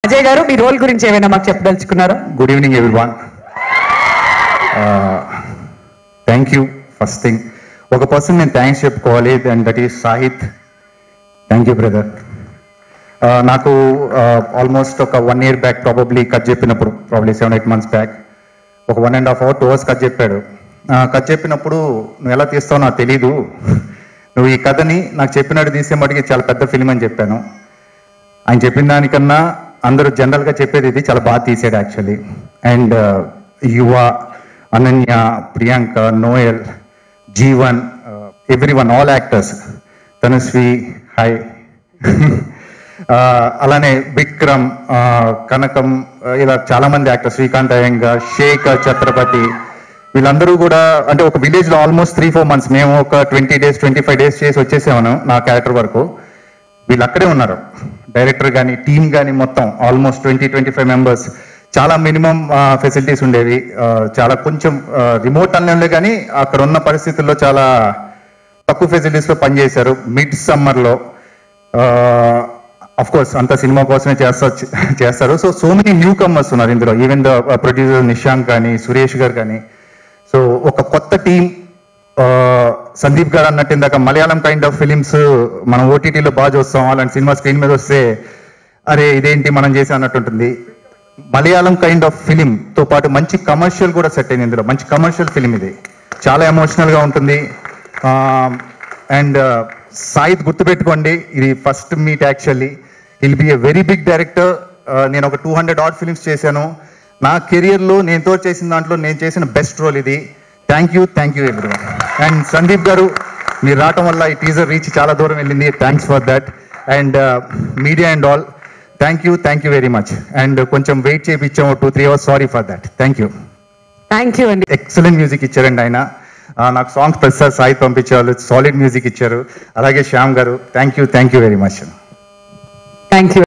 అజయ్ గారు మీ రోల్ గురించి ఏమైనా మాకు చెప్పదలుచుకున్నారా good evening everyone thank you first thing ఒక పర్సన్ నేను థ్యాంక్స్ చెప్పుకోవాలి and that is Sahith thank you brother నాకు ఆల్మోస్ట్ ఒక one year back probably cut చెప్పినప్పుడు probably seven eight months back ఒక one and half hour two hours cut చెప్పాడు cut చెప్పినప్పుడు నువ్వు ఎలా తీస్తావో నాకు తెలీదు నువ్వు ఈ కథని నాకు చెప్పినట్టు తీసే మటుకి చాలా పెద్ద ఫిల్మ్ అని చెప్పాను ఆయన చెప్పిన దానికన్నా అందరూ జనరల్గా చెప్పేది ఇది చాలా బాగా తీసాడు actually and Yuva Ananya Priyanka Noel Jeevan every one all actors Tanushree hi అలానే విక్రమ్ ఆ, కనకం ఆ, ఇలా చాలా మంది యాక్టర్స్ శ్రీకాంత్ అయ్యంగార్ శేఖర్ ఛత్రపతి వీళ్ళందరూ కూడా అంటే ఒక విలేజ్ లో ఆల్మోస్ట్ త్రీ ఫోర్ మంత్స్ మేము ఒక twenty days twenty five days చేసి వచ్చేసాము నా క్యారెక్టర్ వరకు వీళ్ళు అక్కడే ఉన్నారు డైరెక్టర్ కానీ టీమ్ కానీ మొత్తం almost twenty twenty five members చాలా మినిమం ఫెసిలిటీస్ ఉండేవి ఆ, చాలా కొంచెం రిమోట్ అనలే కానీ అక్కడ ఉన్న పరిస్థితుల్లో చాలా తక్కువ ఫెసిలిటీస్ లో పనిచేశారు మిడ్ సమ్మర్ లో అఫ్ కోర్స్ అంత సినిమా కోసమే చేస్తా చేస్తారు so so many newcomers ఉన్నారు ఇందులో ఈవెన్ ద ప్రొడ్యూసర్ నిశాంక్ కానీ సురేష్ గారు కానీ సో ఒక కొత్త టీం సందీప్ గారు అన్నట్టు ఇందాక మలయాళం కైండ్ ఆఫ్ ఫిలిమ్స్ మనం ఓటీటీలో బాగా చూస్తాం అలాంటి సినిమా స్క్రీన్ మీద వస్తే అరే ఇదేంటి మనం చేసే అన్నట్టు ఉంటుంది మలయాళం కైండ్ ఆఫ్ ఫిలిం తో పాటు మంచి కమర్షియల్ కూడా సెట్ అయింది ఇందులో మంచి కమర్షియల్ ఫిలిం ఇది చాలా ఎమోషనల్ గా ఉంటుంది అండ్ సాయిత్ గుర్తుపెట్టుకోండి ఇది first meet actually will be a very big director నేను ఒక టూ హండ్రెడ్ ఆర్ట్ ఫిల్మ్స్ చేశాను నా కెరియర్లో నేనుతో చేసిన దాంట్లో నేను చేసిన బెస్ట్ రోల్ ఇది thank you thank you every and Sandeep garu మీరు రావటం వల్ల ఈ టీజర్ రీచ్ చాలా దూరం వెళ్ళింది thanks for that and media and all thank you thank you very much and కొంచెం వెయిట్ చేయించాము two three hours sorry for that thank you thank you అండి ఎక్సలెంట్ మ్యూజిక్ ఇచ్చారండి ఆయన ఆ, నాకు సాంగ్స్ ప్రతిసారి సాయి పంపించేవాళ్ళు సాలిడ్ మ్యూజిక్ ఇచ్చారు అలాగే Shyam garu thank you thank you very much thank you